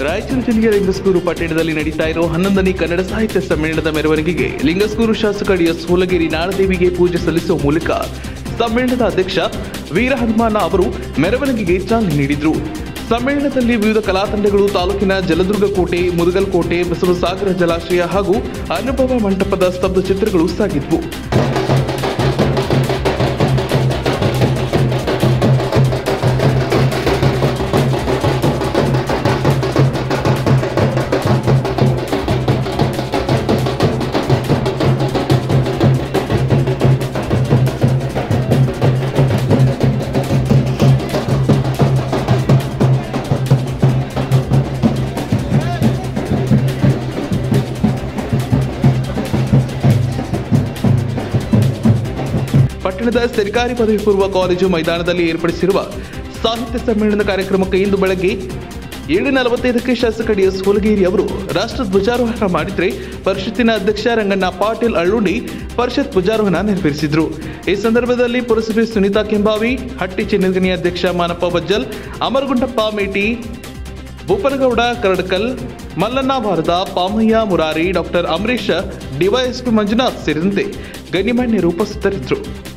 ರಾಯಚೂರು ಜಿಲ್ಲೆಯ ಲಿಂಗಸ್ಕೂರು ಪಟ್ಟಣದಲ್ಲಿ ನಡೀತಾ ಇರೋ ಹನ್ನೊಂದನೇ ಕನ್ನಡ ಸಾಹಿತ್ಯ ಸಮ್ಮೇಳನದ ಮೆರವಣಿಗೆಗೆ ಲಿಂಗಸ್ಕೂರು ಶಾಸಕ ಡಿಎಸ್ ಸೂಲಗಿರಿ ನಾಡದೇವಿಗೆ ಪೂಜೆ ಸಲ್ಲಿಸುವ ಮೂಲಕ ಸಮ್ಮೇಳನದ ಅಧ್ಯಕ್ಷ ವೀರ ಹನುಮಾನ ಅವರು ಮೆರವಣಿಗೆಗೆ ಚಾಲನೆ ನೀಡಿದರು ಸಮ್ಮೇಳನದಲ್ಲಿ ವಿವಿಧ ಕಲಾ ತಂಡಗಳು ತಾಲೂಕಿನ ಜಲದುರ್ಗ ಕೋಟೆ ಮುದಗಲ್ ಕೋಟೆ ಬಸವಸಾಗರ ಜಲಾಶಯ ಹಾಗೂ ಅನುಭವ ಮಂಟಪದ ಸ್ತಬ್ಧ ಚಿತ್ರಗಳು ಸಾಗಿದ್ವು ಪಟ್ಟಣದ ಸರ್ಕಾರಿ ಪದವಿ ಪೂರ್ವ ಕಾಲೇಜು ಮೈದಾನದಲ್ಲಿ ಏರ್ಪಡಿಸಿರುವ ಸಾಹಿತ್ಯ ಸಮ್ಮೇಳನ ಕಾರ್ಯಕ್ರಮಕ್ಕೆ ಇಂದು ಬೆಳಗ್ಗೆ ಏಳು ನಲವತ್ತೈದಕ್ಕೆ ಶಾಸಕ ಡಿಎಸ್ ಹುಲಗೇರಿ ಅವರು ರಾಷ್ಟ್ರ ಧ್ವಜಾರೋಹಣ ಮಾಡಿದ್ರೆ ಪರಿಷತ್ತಿನ ಅಧ್ಯಕ್ಷ ರಂಗಣ್ಣ ಪಾಟೀಲ್ ಅಳ್ಳುಂಡಿ ಪರಿಷತ್ ಧ್ವಜಾರೋಹಣ ನೆರವೇರಿಸಿದ್ರು ಈ ಸಂದರ್ಭದಲ್ಲಿ ಪುರಸಭೆ ಸುನೀತಾ ಕೆಂಬಾವಿ ಹಟ್ಟಿ ಚಿನ್ನಗನಿ ಅಧ್ಯಕ್ಷ ಮಾನಪ್ಪ ಬಜ್ಜಲ್ ಅಮರಗುಂಡಪ್ಪ ಮೇಟಿ ಭೂಪನಗೌಡ ಕರಡ್ಕಲ್ ಮಲ್ಲಣ್ಣ ಭಾರತ ಪಾಮಯ್ಯ ಮುರಾರಿ ಡಾಕ್ಟರ್ ಅಂಬರೀಶ್ ಡಿವೈಎಸ್ಪಿ ಮಂಜುನಾಥ್ ಸೇರಿದಂತೆ ಗಣ್ಯಮಾನ್ಯರು ಉಪಸ್ಥಿತರಿದ್ದರು